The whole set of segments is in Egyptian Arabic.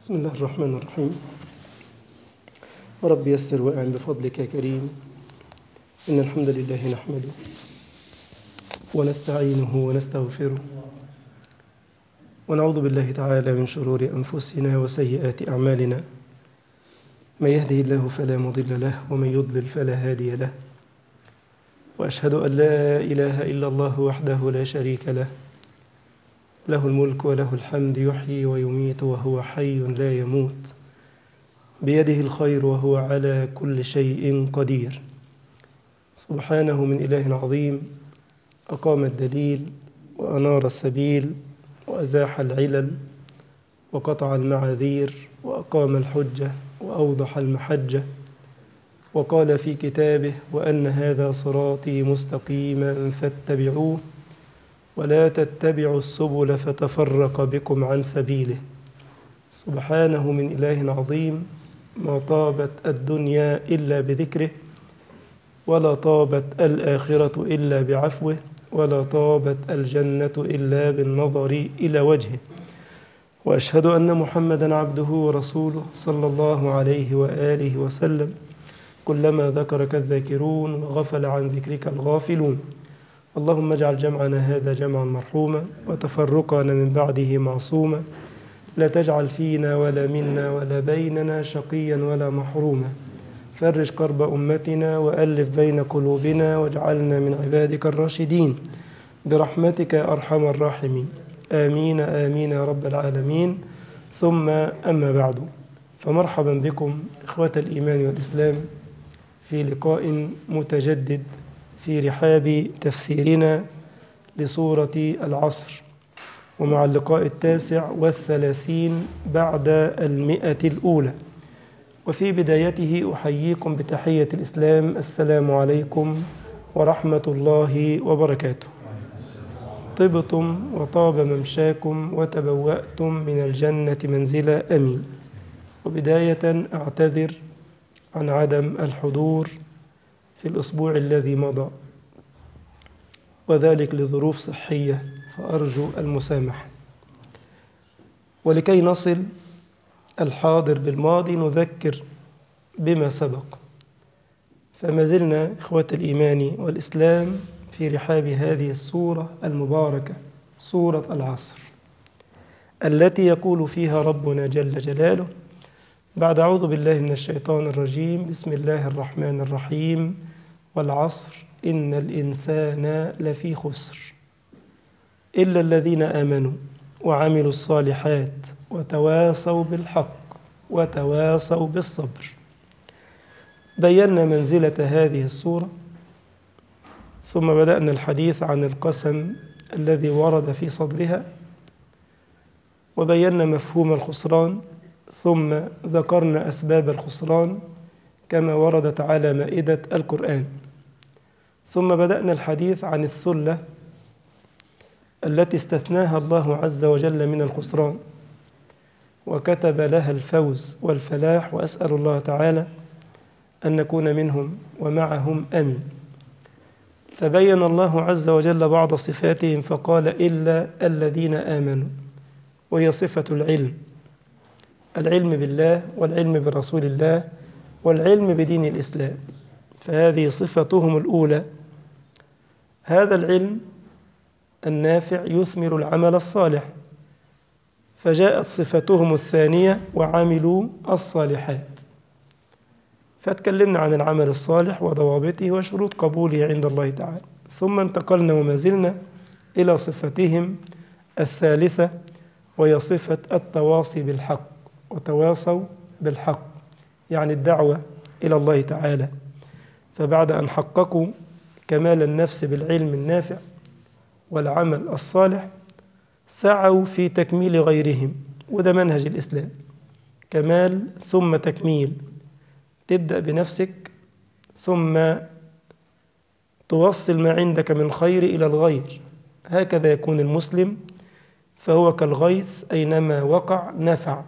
بسم الله الرحمن الرحيم رب يسر وأعن بفضلك يا كريم إن الحمد لله نحمده ونستعينه ونستغفره ونعوذ بالله تعالى من شرور أنفسنا وسيئات أعمالنا من يهده الله فلا مضل له ومن يضلل فلا هادي له وأشهد أن لا إله إلا الله وحده لا شريك له له الملك وله الحمد يحيي ويميت وهو حي لا يموت بيده الخير وهو على كل شيء قدير سبحانه من إله عظيم أقام الدليل وأنار السبيل وأزاح العلل وقطع المعاذير وأقام الحجة وأوضح المحجة وقال في كتابه وأن هذا صراطي مستقيما فاتبعوه ولا تتبعوا السبل فتفرق بكم عن سبيله سبحانه من إله عظيم ما طابت الدنيا إلا بذكره ولا طابت الآخرة إلا بعفوه ولا طابت الجنة إلا بالنظر إلى وجهه وأشهد أن محمدا عبده ورسوله صلى الله عليه وآله وسلم كلما ذكرك الذاكرون وغفل عن ذكرك الغافلون اللهم اجعل جمعنا هذا جمعا مرحوما وتفرقنا من بعده معصوما لا تجعل فينا ولا منا ولا بيننا شقيا ولا محروما فرج كرب أمتنا وألف بين قلوبنا واجعلنا من عبادك الراشدين برحمتك يا أرحم الراحمين آمين آمين يا رب العالمين ثم أما بعد فمرحبا بكم إخوة الإيمان والإسلام في لقاء متجدد في رحاب تفسيرنا لسورة العصر ومع اللقاء التاسع والثلاثين بعد المئة الأولى وفي بدايته أحييكم بتحية الإسلام السلام عليكم ورحمة الله وبركاته طبتم وطاب ممشاكم وتبوأتم من الجنة منزلا أمين وبداية أعتذر عن عدم الحضور في الأسبوع الذي مضى وذلك لظروف صحية فأرجو المسامحة ولكي نصل الحاضر بالماضي نذكر بما سبق فما زلنا إخوة الإيمان والإسلام في رحاب هذه السورة المباركة سورة العصر التي يقول فيها ربنا جل جلاله بعد أعوذ بالله من الشيطان الرجيم بسم الله الرحمن الرحيم والعصر إن الإنسان لفي خسر إلا الذين آمنوا وعملوا الصالحات وتواصوا بالحق وتواصوا بالصبر بينا منزلة هذه السورة ثم بدأنا الحديث عن القسم الذي ورد في صدرها وبينا مفهوم الخسران ثم ذكرنا أسباب الخسران كما وردت على مائدة القرآن ثم بدأنا الحديث عن الثلة التي استثناها الله عز وجل من الخسران وكتب لها الفوز والفلاح وأسأل الله تعالى أن نكون منهم ومعهم أمين فبين الله عز وجل بعض صفاتهم فقال إلا الذين آمنوا وهي صفة العلم العلم بالله والعلم برسول الله والعلم بدين الإسلام فهذه صفتهم الأولى هذا العلم النافع يثمر العمل الصالح فجاءت صفتهم الثانية وعملوا الصالحات فتكلمنا عن العمل الصالح وضوابطه وشروط قبوله عند الله تعالى ثم انتقلنا وما زلنا إلى صفتهم الثالثة وهي صفة التواصي بالحق وتواصوا بالحق يعني الدعوة إلى الله تعالى فبعد أن حققوا كمال النفس بالعلم النافع والعمل الصالح سعوا في تكميل غيرهم وده منهج الإسلام كمال ثم تكميل تبدأ بنفسك ثم توصل ما عندك من خير إلى الغير هكذا يكون المسلم فهو كالغيث أينما وقع نفع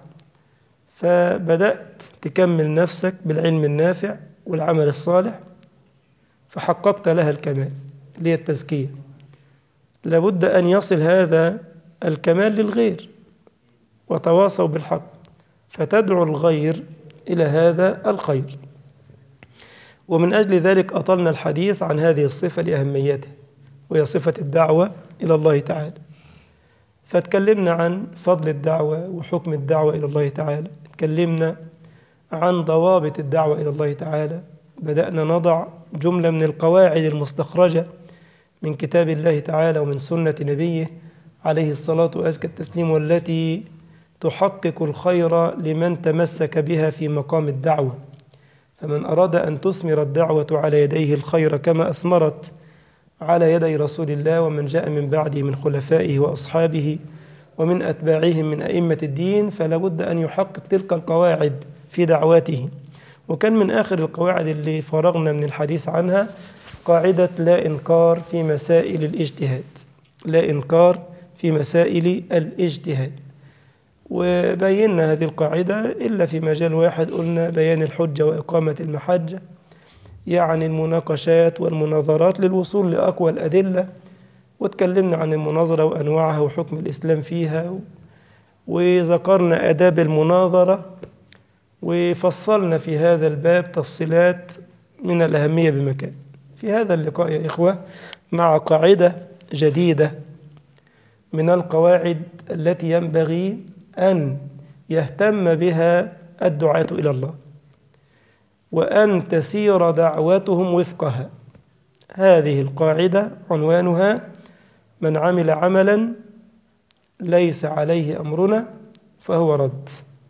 فبدأت تكمل نفسك بالعلم النافع والعمل الصالح فحققت لها الكمال اللي هي التزكية لابد أن يصل هذا الكمال للغير وتواصوا بالحق فتدعو الغير إلى هذا الخير ومن أجل ذلك أطلنا الحديث عن هذه الصفة لأهميتها وهي صفة الدعوة إلى الله تعالى فتكلمنا عن فضل الدعوة وحكم الدعوة إلى الله تعالى تكلمنا عن ضوابط الدعوة إلى الله تعالى بدأنا نضع جملة من القواعد المستخرجة من كتاب الله تعالى ومن سنة نبيه عليه الصلاة وأزكى التسليم والتي تحقق الخير لمن تمسك بها في مقام الدعوة فمن أراد أن تثمر الدعوة على يديه الخير كما أثمرت على يدي رسول الله ومن جاء من بعده من خلفائه وأصحابه ومن أتباعهم من أئمة الدين فلا بد أن يحقق تلك القواعد في دعواته وكان من آخر القواعد اللي فرغنا من الحديث عنها قاعدة لا إنكار في مسائل الاجتهاد لا إنكار في مسائل الاجتهاد وبينا هذه القاعدة إلا في مجال واحد قلنا بيان الحجة وإقامة المحجة يعني المناقشات والمناظرات للوصول لأقوى الأدلة وتكلمنا عن المناظرة وأنواعها وحكم الإسلام فيها وذكرنا أداب المناظرة وفصلنا في هذا الباب تفصيلات من الأهمية بمكان في هذا اللقاء يا إخوة مع قاعدة جديدة من القواعد التي ينبغي أن يهتم بها الدعاة إلى الله وأن تسير دعوتهم وفقها هذه القاعدة عنوانها من عمل عملا ليس عليه أمرنا فهو رد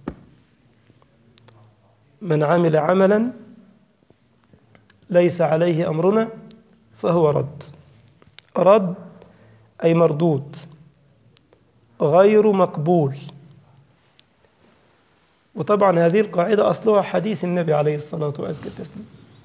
من عمل عملا ليس عليه أمرنا فهو رد رد أي مردود غير مقبول وطبعا هذه القاعدة أصلها حديث النبي عليه الصلاة والسلام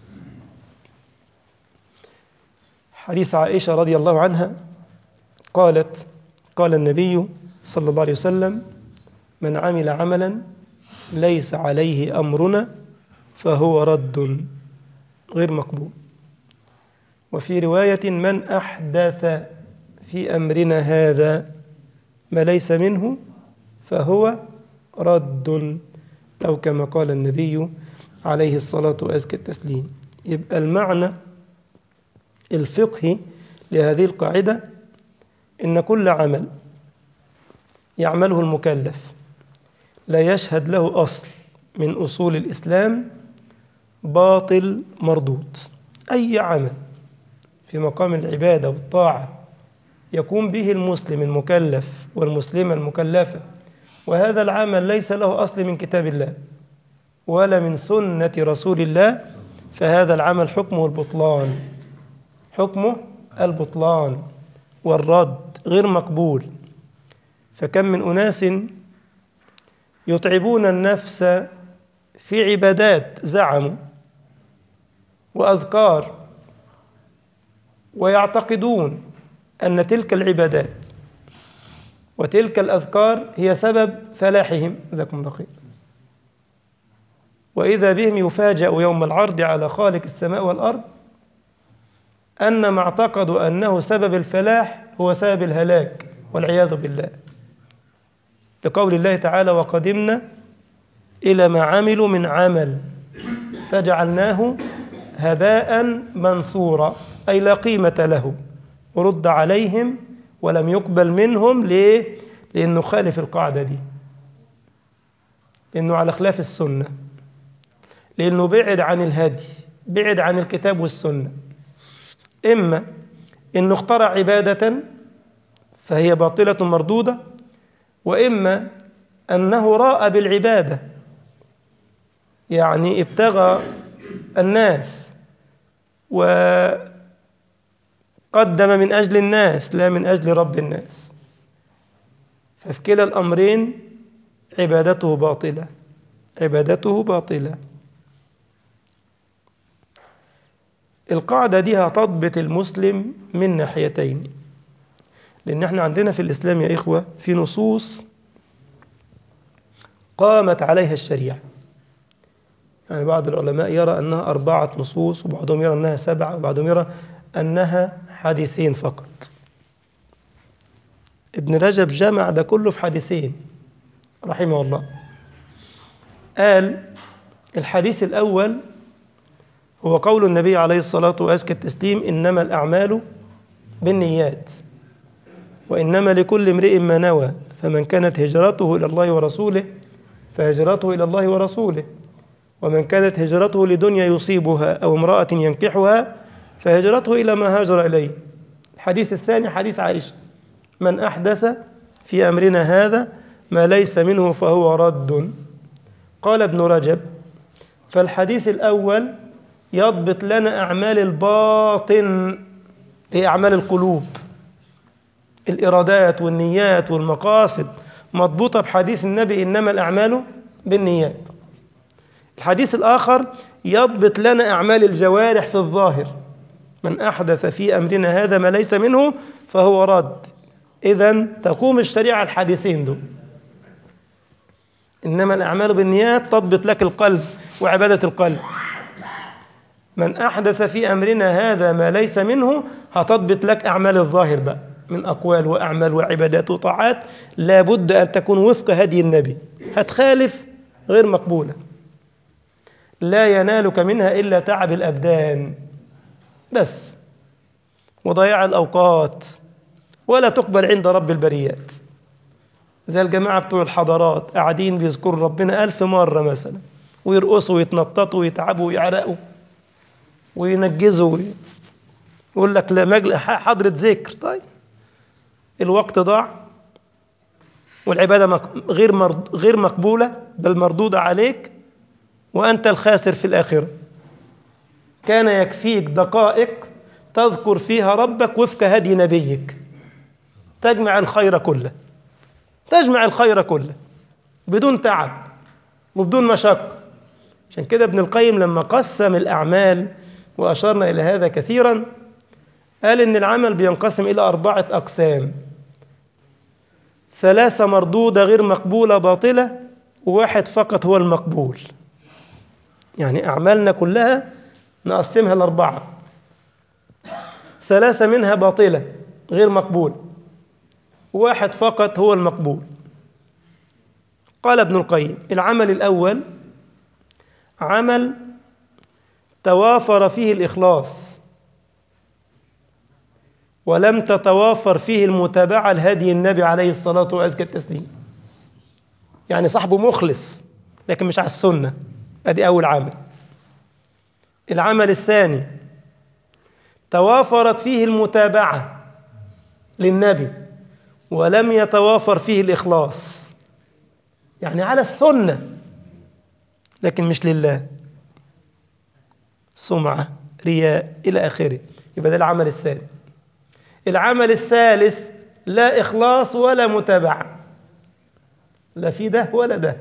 حديث عائشة رضي الله عنها قالت قال النبي صلى الله عليه وسلم من عمل عملا ليس عليه أمرنا فهو رد غير مقبول وفي رواية من أحدث في أمرنا هذا ما ليس منه فهو رد أو كما قال النبي عليه الصلاة وأزكى التسليم يبقى المعنى الفقهي لهذه القاعدة إن كل عمل يعمله المكلف لا يشهد له أصل من أصول الإسلام باطل مردود أي عمل في مقام العبادة والطاعة يقوم به المسلم المكلف والمسلمة المكلفة وهذا العمل ليس له أصل من كتاب الله ولا من سنة رسول الله فهذا العمل حكمه البطلان حكمه البطلان والرد غير مقبول فكم من أناس يتعبون النفس في عبادات زعموا وأذكار ويعتقدون أن تلك العبادات وتلك الأذكار هي سبب فلاحهم جزاكم الله خير وإذا بهم يفاجأ يوم العرض على خالق السماء والأرض أن ما اعتقدوا أنه سبب الفلاح هو سبب الهلاك والعياذ بالله لقول الله تعالى وقدمنا إلى ما عملوا من عمل فجعلناه هباء منثورا أي لا قيمة له ورد عليهم ولم يقبل منهم ليه؟ لأنه خالف القاعدة دي لأنه على خلاف السنة لأنه بعد عن الهدي بعد عن الكتاب والسنة إما أنه اخترع عبادة فهي باطلة مردودة وإما أنه راء بالعبادة يعني ابتغى الناس وقدم من أجل الناس لا من أجل رب الناس ففي كلا الأمرين عبادته باطلة عبادته باطلة القاعدة دي هتضبط المسلم من ناحيتين لأن احنا عندنا في الإسلام يا إخوة في نصوص قامت عليها الشريعة يعني بعض العلماء يرى أنها أربعة نصوص وبعضهم يرى أنها سبعة وبعضهم يرى أنها حديثين فقط ابن رجب جمع ده كله في حديثين رحمه الله قال الحديث الأول هو قول النبي عليه الصلاة وأزكى التسليم إنما الأعمال بالنيات وإنما لكل امرئ ما نوى فمن كانت هجرته إلى الله ورسوله فهجرته إلى الله ورسوله ومن كانت هجرته لدنيا يصيبها أو امرأة ينكحها فهجرته إلى ما هاجر إليه الحديث الثاني حديث عائشة من أحدث في أمرنا هذا ما ليس منه فهو رد قال ابن رجب فالحديث الأول يضبط لنا أعمال الباطن هي أعمال القلوب الإرادات والنيات والمقاصد مضبوطة بحديث النبي إنما الأعمال بالنيات الحديث الآخر يضبط لنا أعمال الجوارح في الظاهر من أحدث في أمرنا هذا ما ليس منه فهو رد إذا تقوم الشريعة الحديثين دول إنما الأعمال بالنيات تضبط لك القلب وعبادة القلب من أحدث في أمرنا هذا ما ليس منه هتضبط لك أعمال الظاهر بقى من أقوال وأعمال وعبادات وطاعات لابد أن تكون وفق هدي النبي هتخالف غير مقبولة لا ينالك منها إلا تعب الأبدان بس وضياع الأوقات ولا تقبل عند رب البريات زي الجماعة بتوع الحضارات قاعدين بيذكروا ربنا ألف مرة مثلا ويرقصوا ويتنططوا ويتعبوا ويعرقوا وينجزوا يقول لك لا مجل حضرة ذكر طيب الوقت ضاع والعبادة غير مرد غير مقبولة بل مردودة عليك وأنت الخاسر في الآخرة كان يكفيك دقائق تذكر فيها ربك وفق هدي نبيك تجمع الخير كله تجمع الخير كله بدون تعب وبدون مشقة عشان كده ابن القيم لما قسم الأعمال وأشرنا إلى هذا كثيرا قال إن العمل بينقسم إلى أربعة أقسام ثلاثة مردودة غير مقبولة باطلة وواحد فقط هو المقبول يعني أعمالنا كلها نقسمها لأربعة ثلاثة منها باطلة غير مقبول واحد فقط هو المقبول قال ابن القيم العمل الأول عمل توافر فيه الإخلاص ولم تتوافر فيه المتابعة لهدي النبي عليه الصلاة وأزكى التسليم يعني صاحبه مخلص لكن مش على السنة أدي أول عمل العمل الثاني توافرت فيه المتابعة للنبي ولم يتوافر فيه الإخلاص يعني على السنة لكن مش لله سمعة رياء إلى آخره يبقى ده العمل الثاني العمل الثالث لا إخلاص ولا متابعة لا في ده ولا ده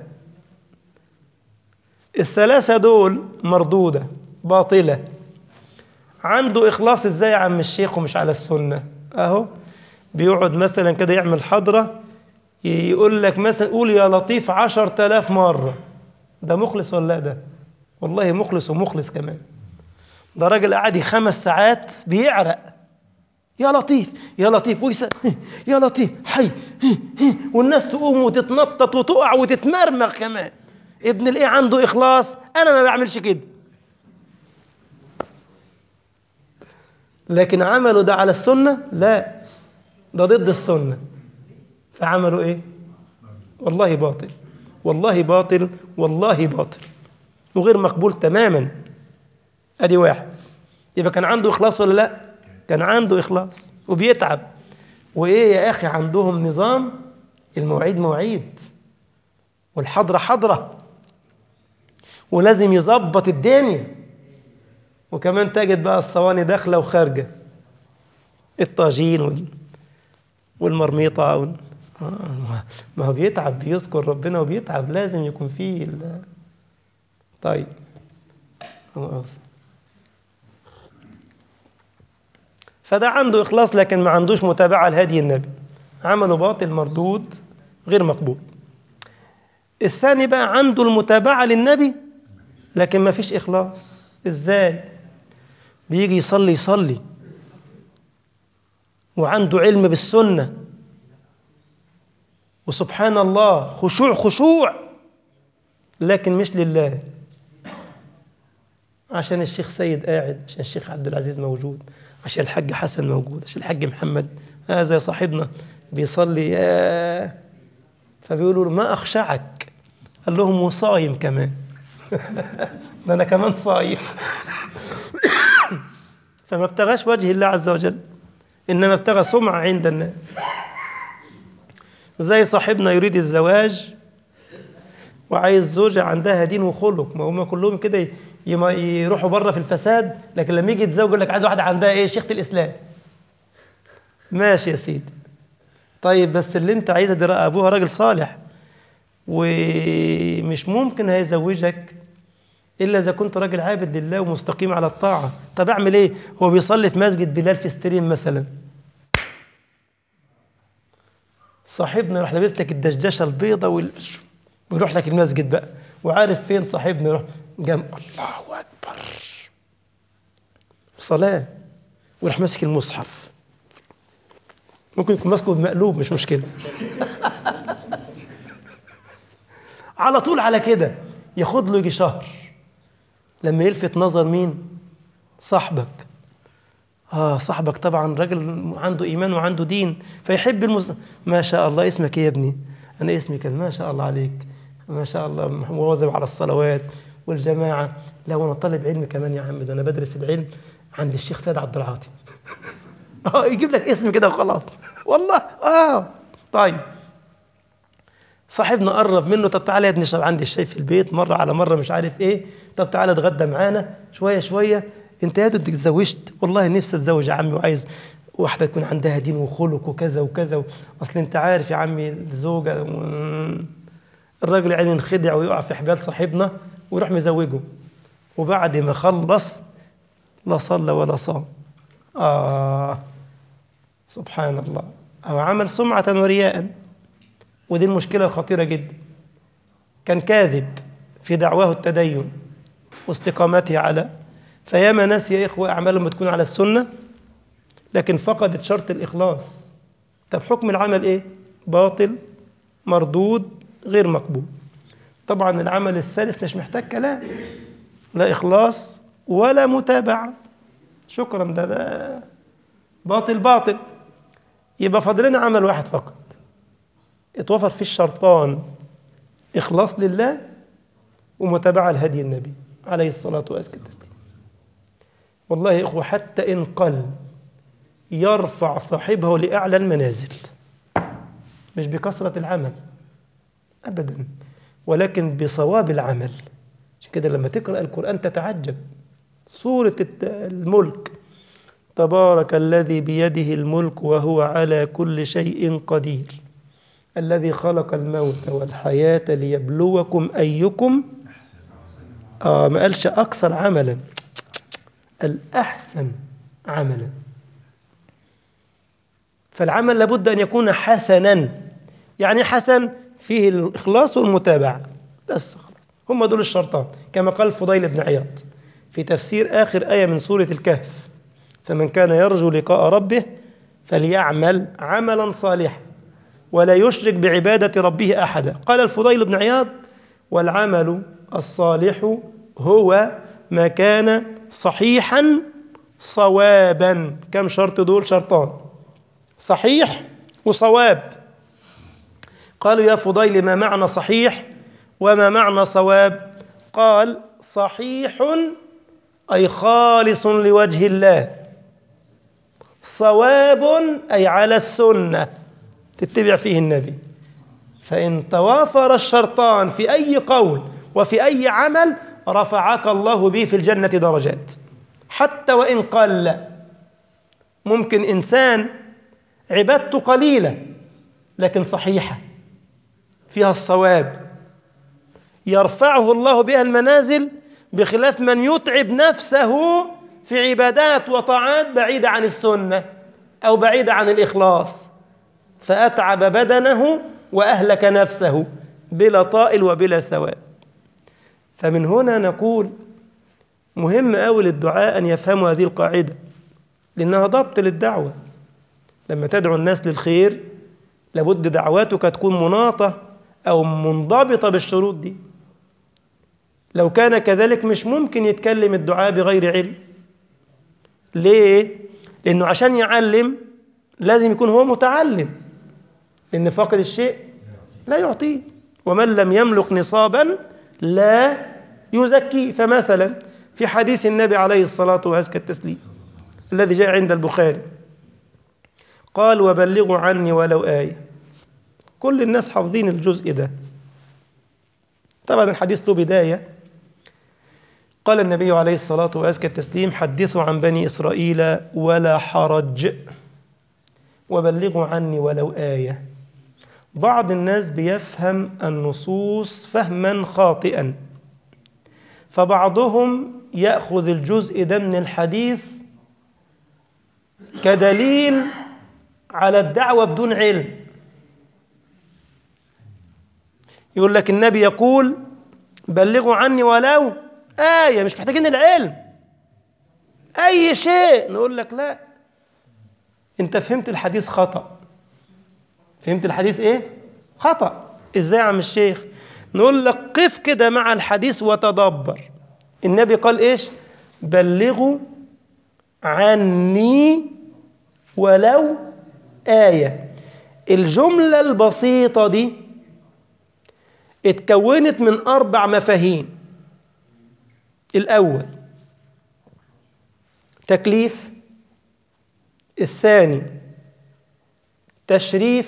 الثلاثة دول مردودة باطلة عنده إخلاص إزاي يا عم الشيخ ومش على السنة أهو بيقعد مثلا كده يعمل حضرة يقول لك مثلا قول يا لطيف عشر تلاف مرة ده مخلص ولا لا ده والله مخلص ومخلص كمان ده راجل قاعد خمس ساعات بيعرق يا لطيف يا لطيف ويس يا لطيف حي والناس تقوم وتتنطط وتقع وتتمرمغ كمان ابن الايه عنده اخلاص انا ما بعملش كده لكن عمله ده على السنه لا ده ضد السنه فعمله ايه والله باطل والله باطل والله باطل وغير مقبول تماما ادي واحد يبقى كان عنده اخلاص ولا لا كان عنده اخلاص وبيتعب وايه يا اخي عندهم نظام المواعيد مواعيد والحضره حضره ولازم يظبط الدنيا وكمان تجد بقى الصواني داخله وخارجه الطاجين وال... والمرميطه وال... آه ما هو بيتعب بيذكر ربنا وبيتعب لازم يكون فيه ال... طيب فده عنده إخلاص لكن ما عندوش متابعة لهدي النبي عمله باطل مردود غير مقبول الثاني بقى عنده المتابعة للنبي لكن ما فيش إخلاص إزاي بيجي يصلي يصلي وعنده علم بالسنة وسبحان الله خشوع خشوع لكن مش لله عشان الشيخ سيد قاعد عشان الشيخ عبد العزيز موجود عشان الحاج حسن موجود عشان الحاج محمد هذا صاحبنا بيصلي ياه فبيقولوا له ما أخشعك قال لهم وصايم كمان ده أنا كمان صايم فما ابتغاش وجه الله عز وجل إنما ابتغى سمعة عند الناس زي صاحبنا يريد الزواج وعايز زوجة عندها دين وخلق ما هم كلهم كده يروحوا بره في الفساد لكن لما يجي يتزوج يقول لك عايز واحدة عندها ايه شيخة الإسلام ماشي يا سيدي طيب بس اللي انت عايزها دي ابوها راجل صالح ومش ممكن هيزوجك الا اذا كنت راجل عابد لله ومستقيم على الطاعه طب اعمل ايه هو بيصلي في مسجد بلال في ستريم مثلا صاحبنا يروح لابس لك الدشدشه البيضه وال... ويروح لك المسجد بقى وعارف فين صاحبنا يروح جنب الله اكبر صلاه ويروح ماسك المصحف ممكن يكون ماسكه بمقلوب مش مشكله على طول على كده ياخد له يجي شهر لما يلفت نظر مين صاحبك اه صاحبك طبعا راجل عنده ايمان وعنده دين فيحب المس... ما شاء الله اسمك ايه يا ابني انا اسمي كذا ما شاء الله عليك ما شاء الله مواظب على الصلوات والجماعه لو انا طالب علم كمان يا عم ده انا بدرس العلم عند الشيخ سيد عبد العاطي اه يجيب لك اسم كده وخلاص والله اه طيب صاحبنا قرب منه طب تعالى يا ابني اشرب عندي الشاي في البيت مره على مره مش عارف ايه طب تعالى اتغدى معانا شويه شويه انت يا دوب اتزوجت والله نفسي اتزوج يا عمي وعايز واحده يكون عندها دين وخلق وكذا وكذا اصل انت عارف يا عمي الزوجه الراجل يعني ينخدع ويقع في حبال صاحبنا ويروح مزوجه وبعد ما خلص لا صلى ولا صام آه سبحان الله أو عمل سمعة ورياء ودي المشكلة الخطيرة جدا كان كاذب في دعواه التدين واستقامته على فياما ناس يا إخوة أعمالهم بتكون على السنة لكن فقدت شرط الإخلاص طب حكم العمل إيه؟ باطل مردود غير مقبول طبعا العمل الثالث مش محتاج كلام لا إخلاص ولا متابعة شكرا ده, ده باطل باطل يبقى فاضلنا عمل واحد فقط اتوفر فيه الشرطان إخلاص لله ومتابعة لهدي النبي عليه الصلاة والسلام والله يا إخوة حتى إن قل يرفع صاحبه لأعلى المنازل مش بكثرة العمل أبدا ولكن بصواب العمل عشان كده لما تقرأ القرآن تتعجب سورة الملك تبارك الذي بيده الملك وهو على كل شيء قدير الذي خلق الموت والحياة ليبلوكم أيكم آه ما قالش أكثر عملا الأحسن عملا فالعمل لابد أن يكون حسنا يعني حسن فيه الإخلاص والمتابعة بس خلاص هم دول الشرطان كما قال فضيل بن عياض في تفسير آخر آية من سورة الكهف فمن كان يرجو لقاء ربه فليعمل عملا صالحا ولا يشرك بعبادة ربه أحدا قال الفضيل بن عياض والعمل الصالح هو ما كان صحيحا صوابا كم شرط دول شرطان صحيح وصواب قالوا يا فضيل ما معنى صحيح وما معنى صواب قال صحيح أي خالص لوجه الله صواب أي على السنة تتبع فيه النبي فإن توافر الشرطان في أي قول وفي أي عمل رفعك الله به في الجنة درجات حتى وإن قل ممكن إنسان عبادته قليلة لكن صحيحة فيها الصواب يرفعه الله بها المنازل بخلاف من يتعب نفسه في عبادات وطاعات بعيدة عن السنة أو بعيدة عن الإخلاص فأتعب بدنه وأهلك نفسه بلا طائل وبلا ثواب فمن هنا نقول مهم أوي للدعاء أن يفهموا هذه القاعدة لأنها ضبط للدعوة لما تدعو الناس للخير لابد دعواتك تكون مناطة أو منضبطة بالشروط دي لو كان كذلك مش ممكن يتكلم الدعاء بغير علم ليه؟ لأنه عشان يعلم لازم يكون هو متعلم لأن فاقد الشيء لا يعطيه ومن لم يملك نصابا لا يزكيه فمثلا في حديث النبي عليه الصلاة وأزكى التسليم الذي جاء عند البخاري قال وبلغوا عني ولو آية كل الناس حافظين الجزء ده طبعا الحديث له بداية قال النبي عليه الصلاة وأزكى التسليم حدثوا عن بني إسرائيل ولا حرج وبلغوا عني ولو آية بعض الناس بيفهم النصوص فهما خاطئا فبعضهم يأخذ الجزء ده من الحديث كدليل على الدعوة بدون علم يقول لك النبي يقول بلغوا عني ولو آية مش محتاجين العلم أي شيء نقول لك لا أنت فهمت الحديث خطأ فهمت الحديث إيه؟ خطأ إزاي يا عم الشيخ؟ نقول لك قف كده مع الحديث وتدبر النبي قال إيش؟ بلغوا عني ولو آية الجملة البسيطة دي اتكونت من أربع مفاهيم الأول تكليف الثاني تشريف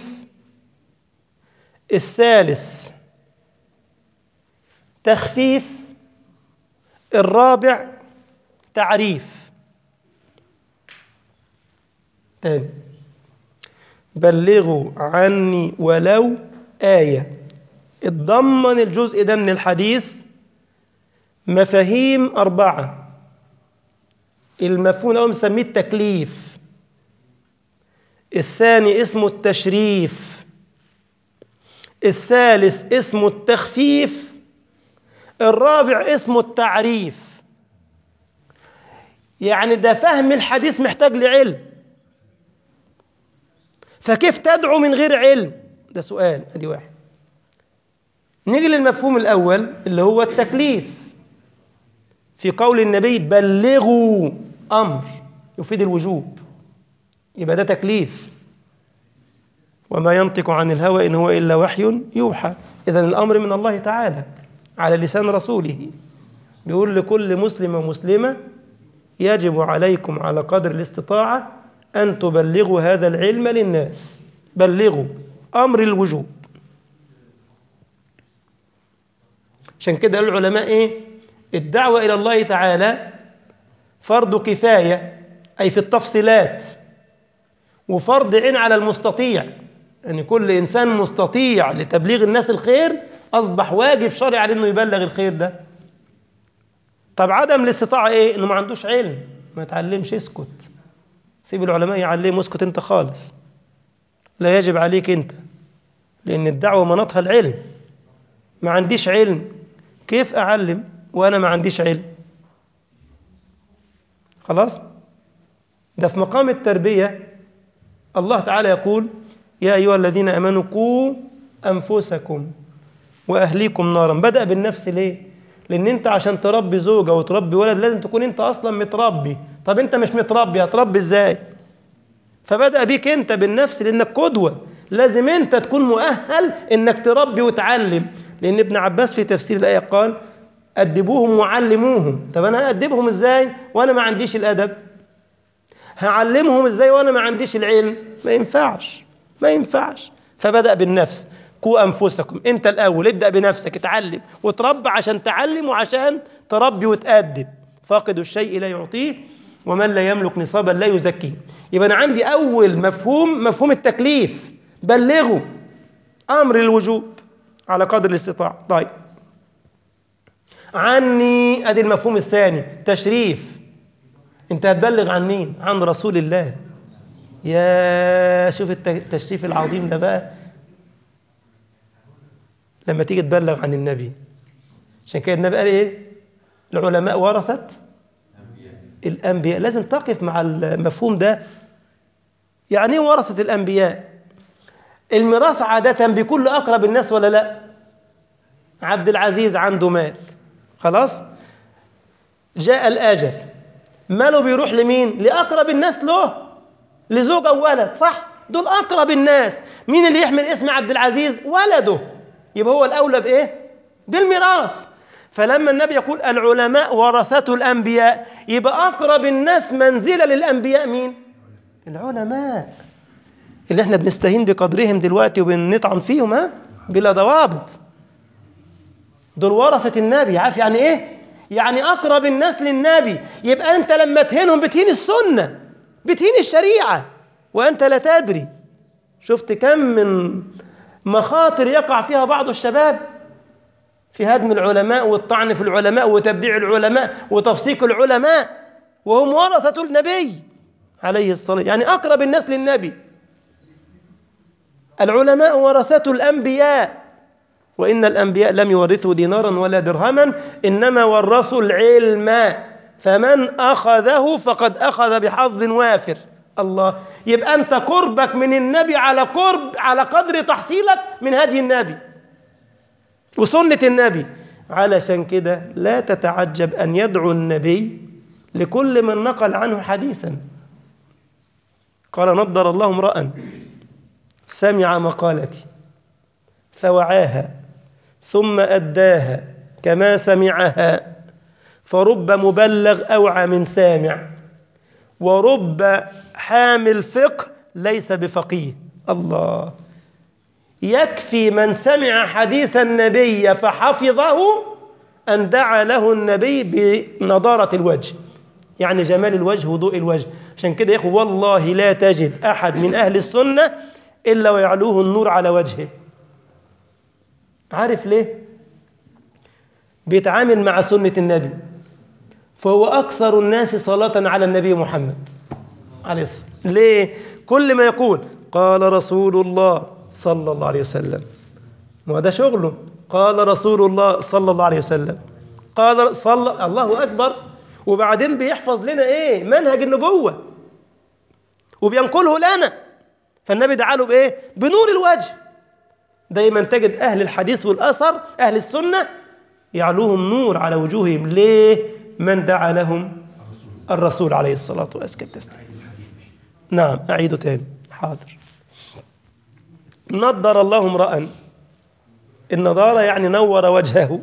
الثالث تخفيف الرابع تعريف تاني بلغوا عني ولو آية اتضمن الجزء ده من الحديث مفاهيم أربعة المفهوم الأول بنسميه التكليف الثاني اسمه التشريف الثالث اسمه التخفيف الرابع اسمه التعريف يعني ده فهم الحديث محتاج لعلم فكيف تدعو من غير علم ده سؤال ادي واحد نيجي للمفهوم الاول اللي هو التكليف في قول النبي بلغوا امر يفيد الوجوب يبقى ده تكليف وما ينطق عن الهوى ان هو الا وحي يوحى اذا الامر من الله تعالى على لسان رسوله بيقول لكل مسلم ومسلمه يجب عليكم على قدر الاستطاعه ان تبلغوا هذا العلم للناس بلغوا امر الوجوب عشان كده قال العلماء ايه الدعوه الى الله تعالى فرض كفايه اي في التفصيلات وفرض عين على المستطيع ان يعني كل انسان مستطيع لتبليغ الناس الخير اصبح واجب شرعي عليه انه يبلغ الخير ده طب عدم الاستطاعه ايه انه ما عندوش علم ما يتعلمش اسكت سيب العلماء يعلموا اسكت انت خالص لا يجب عليك انت لان الدعوه مناطها العلم ما عنديش علم كيف اعلم وانا ما عنديش علم خلاص ده في مقام التربيه الله تعالى يقول يا ايها الذين امنوا قوا انفسكم واهليكم نارا بدا بالنفس ليه لان انت عشان تربي زوجه وتربي ولد لازم تكون انت اصلا متربي طب انت مش متربي هتربي ازاي فبدا بيك انت بالنفس لانك قدوه لازم انت تكون مؤهل انك تربي وتعلم لان ابن عباس في تفسير الايه قال ادبوهم وعلموهم طب انا هادبهم ازاي وانا ما عنديش الادب هعلمهم ازاي وانا ما عنديش العلم ما ينفعش ما ينفعش فبدا بالنفس قوا انفسكم انت الاول ابدا بنفسك اتعلم وتربى عشان تعلم وعشان تربي وتادب فاقد الشيء لا يعطيه ومن لا يملك نصابا لا يزكيه يبقى انا عندي اول مفهوم مفهوم التكليف بلغوا امر الوجوب على قدر الاستطاعه طيب عني ادي المفهوم الثاني تشريف انت هتبلغ عن مين عن رسول الله يا شوف التشريف العظيم ده بقى لما تيجي تبلغ عن النبي عشان كده النبي قال ايه العلماء ورثت الانبياء لازم تقف مع المفهوم ده يعني ايه ورثه الانبياء الميراث عاده بيكون لاقرب الناس ولا لا عبد العزيز عنده مال خلاص جاء الآجل ماله بيروح لمين لأقرب الناس له لزوجة وولد صح دول أقرب الناس مين اللي يحمل اسم عبد العزيز ولده يبقى هو الأولى بإيه بالميراث فلما النبي يقول العلماء ورثة الأنبياء يبقى أقرب الناس منزلة للأنبياء مين العلماء اللي احنا بنستهين بقدرهم دلوقتي وبنطعن فيهم ها بلا ضوابط دول ورثة النبي عارف يعني ايه يعني أقرب الناس للنبي يبقى أنت لما تهينهم بتهين السنة بتهين الشريعة وأنت لا تدري شفت كم من مخاطر يقع فيها بعض الشباب في هدم العلماء والطعن في العلماء وتبديع العلماء وتفسيق العلماء وهم ورثة النبي عليه الصلاة يعني أقرب الناس للنبي العلماء ورثة الأنبياء وإن الأنبياء لم يورثوا دينارا ولا درهما إنما ورثوا العلم فمن أخذه فقد أخذ بحظ وافر الله يبقى أنت قربك من النبي على قرب على قدر تحصيلك من هدي النبي وسنة النبي علشان كده لا تتعجب أن يدعو النبي لكل من نقل عنه حديثا قال نضر الله امرأ سمع مقالتي فوعاها ثم أداها كما سمعها فرب مبلغ أوعى من سامع ورب حامل فقه ليس بفقيه الله يكفي من سمع حديث النبي فحفظه أن دعا له النبي بنضارة الوجه يعني جمال الوجه وضوء الوجه عشان كده يا اخو والله لا تجد أحد من أهل السنة إلا ويعلوه النور على وجهه عارف ليه بيتعامل مع سنة النبي فهو أكثر الناس صلاة على النبي محمد عليه الصلاة ليه كل ما يقول قال رسول الله صلى الله عليه وسلم وهذا شغله قال رسول الله صلى الله عليه وسلم قال صلى الله أكبر وبعدين بيحفظ لنا إيه منهج النبوة وبينقله لنا فالنبي دعا له بإيه بنور الوجه دايما تجد أهل الحديث والأثر أهل السنة يعلوهم نور على وجوههم ليه من دعا لهم الرسول عليه الصلاة والسلام نعم أعيده تاني حاضر نضر الله امرأ النضارة يعني نور وجهه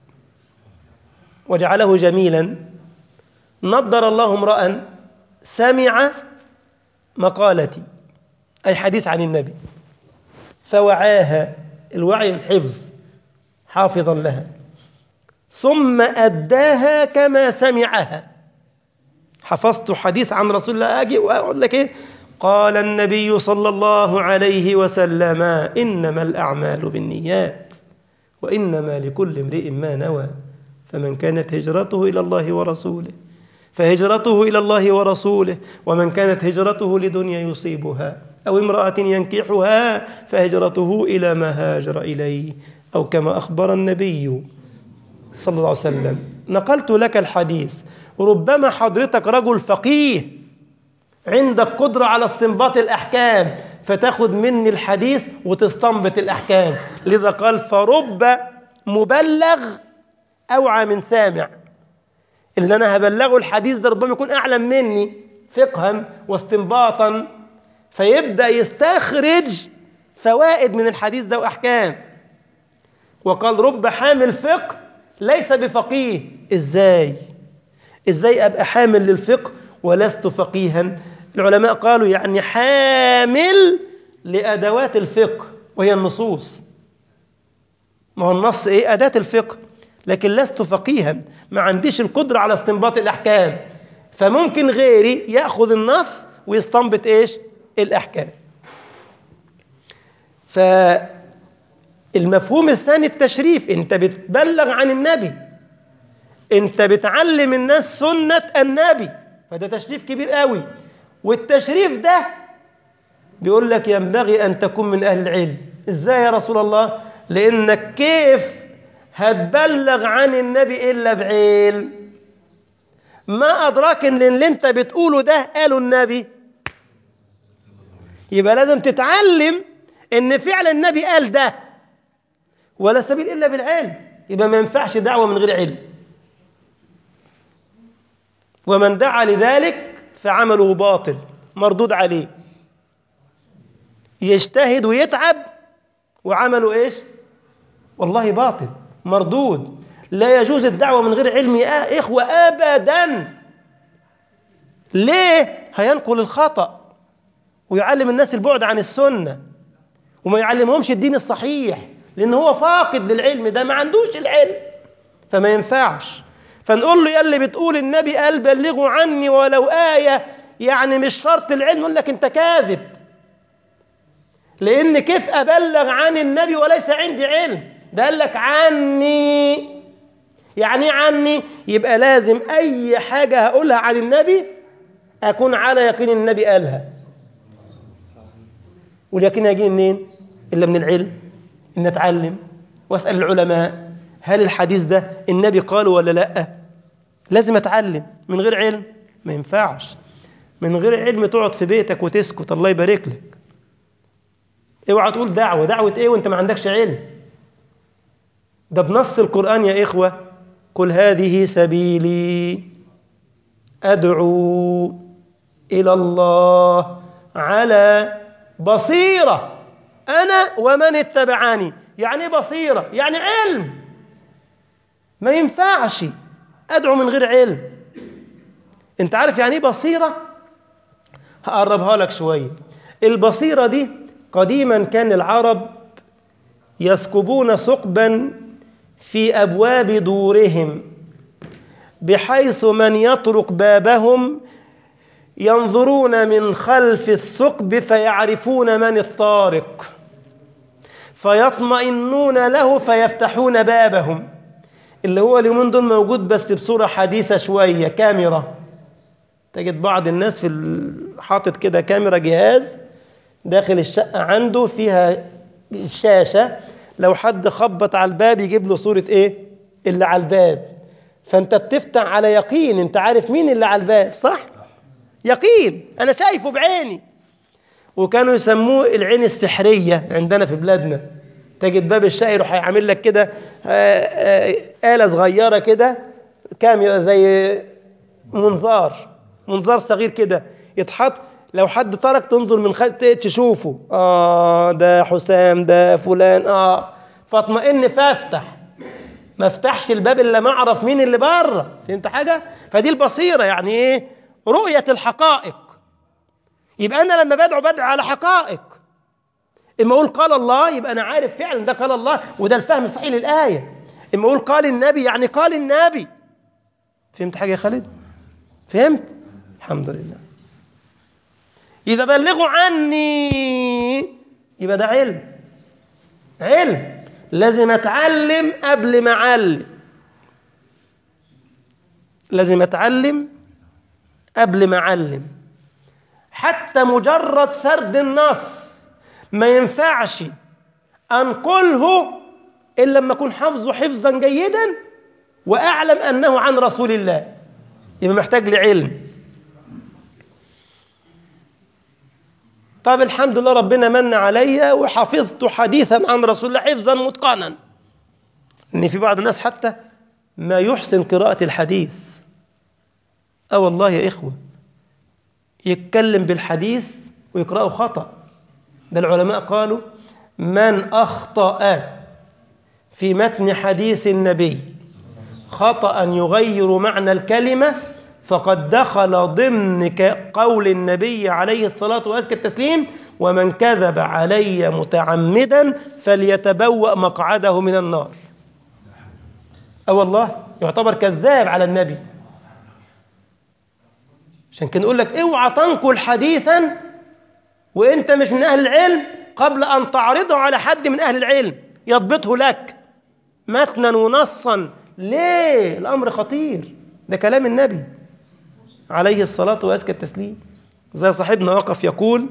وجعله جميلا نضر الله امرأ سمع مقالتي أي حديث عن النبي فوعاها الوعي الحفظ حافظا لها ثم أداها كما سمعها حفظت حديث عن رسول الله أجي وأقول لك إيه قال النبي صلى الله عليه وسلم إنما الأعمال بالنيات وإنما لكل امرئ ما نوى فمن كانت هجرته إلى الله ورسوله فهجرته إلى الله ورسوله ومن كانت هجرته لدنيا يصيبها أو امرأة ينكحها فهجرته إلى ما هاجر إليه أو كما أخبر النبي صلى الله عليه وسلم نقلت لك الحديث ربما حضرتك رجل فقيه عندك قدرة على استنباط الأحكام فتاخد مني الحديث وتستنبط الأحكام لذا قال فرب مبلغ أوعى من سامع اللي أنا هبلغه الحديث ده ربما يكون أعلم مني فقها واستنباطا فيبدأ يستخرج فوائد من الحديث ده وأحكام وقال رب حامل فقه ليس بفقيه إزاي إزاي أبقى حامل للفقه ولست فقيها العلماء قالوا يعني حامل لأدوات الفقه وهي النصوص ما هو النص إيه أداة الفقه لكن لست فقيها ما عنديش القدرة على استنباط الأحكام فممكن غيري يأخذ النص ويستنبط إيش الأحكام فالمفهوم الثاني التشريف أنت بتبلغ عن النبي أنت بتعلم الناس سنة النبي فده تشريف كبير قوي والتشريف ده بيقول لك ينبغي أن تكون من أهل العلم إزاي يا رسول الله لأنك كيف هتبلغ عن النبي إلا بعلم ما أدراك إن اللي أنت بتقوله ده قاله النبي يبقى لازم تتعلم إن فعل النبي قال ده ولا سبيل إلا بالعلم يبقى ما ينفعش دعوة من غير علم ومن دعا لذلك فعمله باطل مردود عليه يجتهد ويتعب وعمله ايش والله باطل مردود لا يجوز الدعوة من غير علم يا إخوة أبدا ليه هينقل الخطأ ويعلم الناس البعد عن السنة وما يعلمهمش الدين الصحيح لأن هو فاقد للعلم ده ما عندوش العلم فما ينفعش فنقول له يا اللي بتقول النبي قال بلغوا عني ولو آية يعني مش شرط العلم يقول لك أنت كاذب لأن كيف أبلغ عن النبي وليس عندي علم ده قال لك عني يعني عني يبقى لازم أي حاجة هقولها عن النبي أكون على يقين النبي قالها واليقين هيجي منين؟ إلا من العلم إن أتعلم وأسأل العلماء هل الحديث ده النبي قاله ولا لأ؟ لازم أتعلم من غير علم ما ينفعش من غير علم تقعد في بيتك وتسكت الله يبارك لك اوعى تقول دعوة دعوة ايه وانت ما عندكش علم ده بنص القرآن يا إخوة قل هذه سبيلي أدعو إلى الله على بصيرة أنا ومن اتبعني يعني بصيرة يعني علم ما ينفعش أدعو من غير علم أنت عارف يعني بصيرة هقربها لك شوية البصيرة دي قديما كان العرب يسكبون ثقبا في أبواب دورهم بحيث من يطرق بابهم ينظرون من خلف الثقب فيعرفون من الطارق فيطمئنون له فيفتحون بابهم اللي هو اليومين دول موجود بس بصورة حديثة شوية كاميرا تجد بعض الناس في حاطط كده كاميرا جهاز داخل الشقة عنده فيها شاشة لو حد خبط على الباب يجيب له صورة ايه اللي على الباب فانت بتفتح على يقين انت عارف مين اللي على الباب صح يقين انا شايفه بعيني وكانوا يسموه العين السحرية عندنا في بلادنا تجد باب الشقة يروح يعمل لك كده آلة صغيرة كده كاميرا زي منظار منظار صغير كده يتحط لو حد ترك تنظر من خلف تشوفه اه ده حسام ده فلان اه فاطمئن فافتح ما افتحش الباب الا ما اعرف مين اللي بره فهمت حاجه فدي البصيره يعني ايه رؤيه الحقائق يبقى انا لما بدعو بدعو على حقائق اما اقول قال الله يبقى انا عارف فعلا ده قال الله وده الفهم الصحيح للايه اما اقول قال النبي يعني قال النبي فهمت حاجه يا خالد فهمت الحمد لله إذا بلغوا عني يبقى ده علم علم لازم أتعلم قبل ما أعلم لازم أتعلم قبل ما أعلم حتى مجرد سرد النص ما ينفعش أنقله إلا لما أكون حفظه حفظا جيدا وأعلم أنه عن رسول الله يبقى محتاج لعلم طب الحمد لله ربنا من عليا وحفظت حديثا عن رسول الله حفظا متقنا ان في بعض الناس حتى ما يحسن قراءة الحديث اه والله يا اخوة يتكلم بالحديث ويقرأه خطأ ده العلماء قالوا من أخطأ في متن حديث النبي خطأ يغير معنى الكلمة فقد دخل ضمن قول النبي عليه الصلاة وأزكى التسليم ومن كذب علي متعمدا فليتبوأ مقعده من النار أو والله يعتبر كذاب على النبي عشان كده نقول لك اوعى تنقل حديثا وانت مش من أهل العلم قبل أن تعرضه على حد من أهل العلم يضبطه لك متنا ونصا ليه الأمر خطير ده كلام النبي عليه الصلاة وأزكى التسليم زي صاحبنا وقف يقول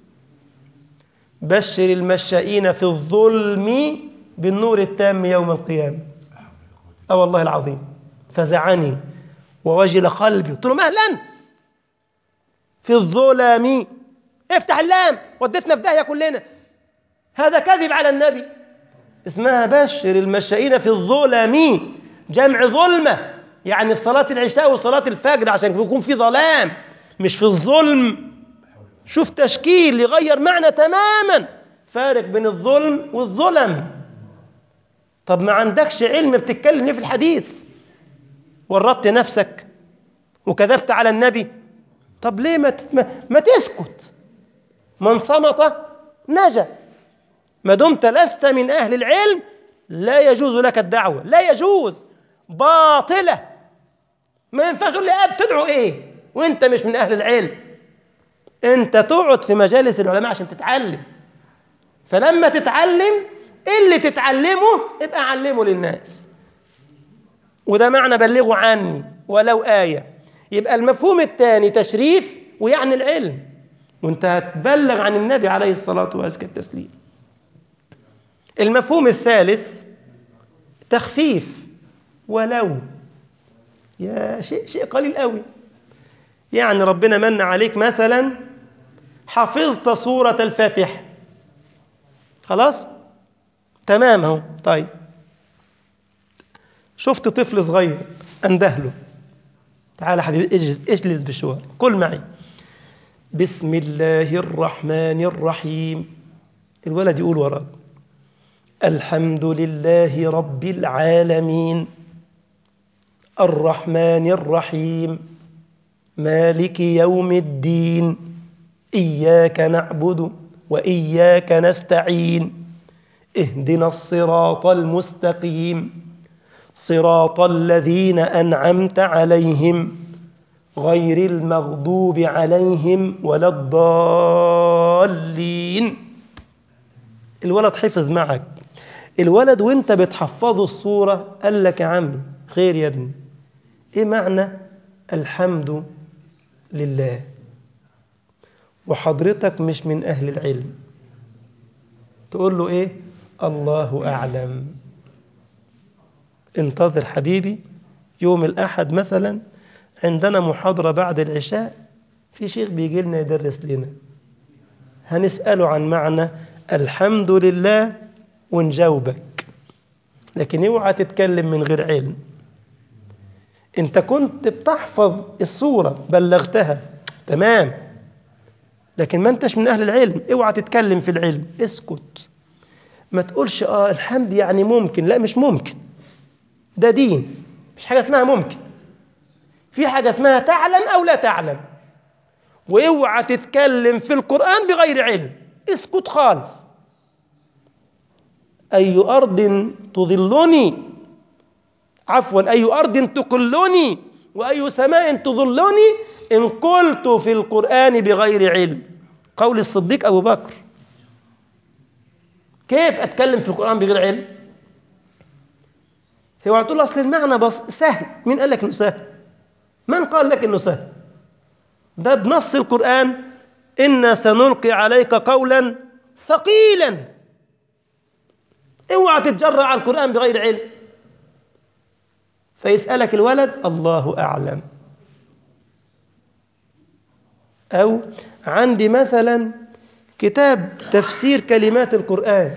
بشر المشائين في الظلم بالنور التام يوم القيامة أه والله العظيم فزعني ووجل قلبي قلت له مهلا في الظلم افتح اللام وديتنا في داهية كلنا هذا كذب على النبي اسمها بشر المشائين في الظلم جمع ظلمة يعني في صلاة العشاء وصلاة الفجر عشان يكون في ظلام مش في الظلم شوف تشكيل يغير معنى تماما فارق بين الظلم والظلم طب ما عندكش علم بتتكلم ايه في الحديث ورطت نفسك وكذبت على النبي طب ليه ما, ما, ما تسكت من صمت نجا ما دمت لست من أهل العلم لا يجوز لك الدعوة لا يجوز باطلة ما ينفعش تقول لي أب تدعو إيه وأنت مش من أهل العلم أنت تقعد في مجالس العلماء عشان تتعلم فلما تتعلم اللي تتعلمه ابقى علمه للناس وده معنى بلغوا عني ولو آية يبقى المفهوم الثاني تشريف ويعني العلم وانت هتبلغ عن النبي عليه الصلاة وأزكى التسليم المفهوم الثالث تخفيف ولو يا شيء شيء قليل قوي يعني ربنا من عليك مثلا حفظت سورة الفاتحة خلاص تمام اهو طيب شفت طفل صغير اندهله تعال حبيبي اجلس اجلس بشوار كل معي بسم الله الرحمن الرحيم الولد يقول وراك الحمد لله رب العالمين الرحمن الرحيم مالك يوم الدين إياك نعبد وإياك نستعين اهدنا الصراط المستقيم صراط الذين أنعمت عليهم غير المغضوب عليهم ولا الضالين الولد حفظ معك الولد وانت بتحفظه الصورة قال لك يا عمي خير يا ابني ايه معنى الحمد لله وحضرتك مش من أهل العلم تقول له ايه الله أعلم انتظر حبيبي يوم الأحد مثلا عندنا محاضرة بعد العشاء في شيخ بيجي لنا يدرس لنا هنسأله عن معنى الحمد لله ونجاوبك لكن اوعى تتكلم من غير علم انت كنت بتحفظ الصورة بلغتها تمام لكن ما انتش من اهل العلم اوعى تتكلم في العلم اسكت ما تقولش اه الحمد يعني ممكن لا مش ممكن ده دين مش حاجة اسمها ممكن في حاجة اسمها تعلم أو لا تعلم واوعى تتكلم في القرآن بغير علم اسكت خالص أي أرض تظلني عفوا أي أرض تقلني وأي سماء تظلني إن قلت في القرآن بغير علم قول الصديق أبو بكر كيف أتكلم في القرآن بغير علم هو تقول أصل المعنى بس سهل مين قال لك إنه سهل من قال لك إنه سهل ده بنص القرآن إنا سنلقي عليك قولا ثقيلا اوعى تتجرع على القرآن بغير علم فيسألك الولد الله أعلم أو عندي مثلا كتاب تفسير كلمات القرآن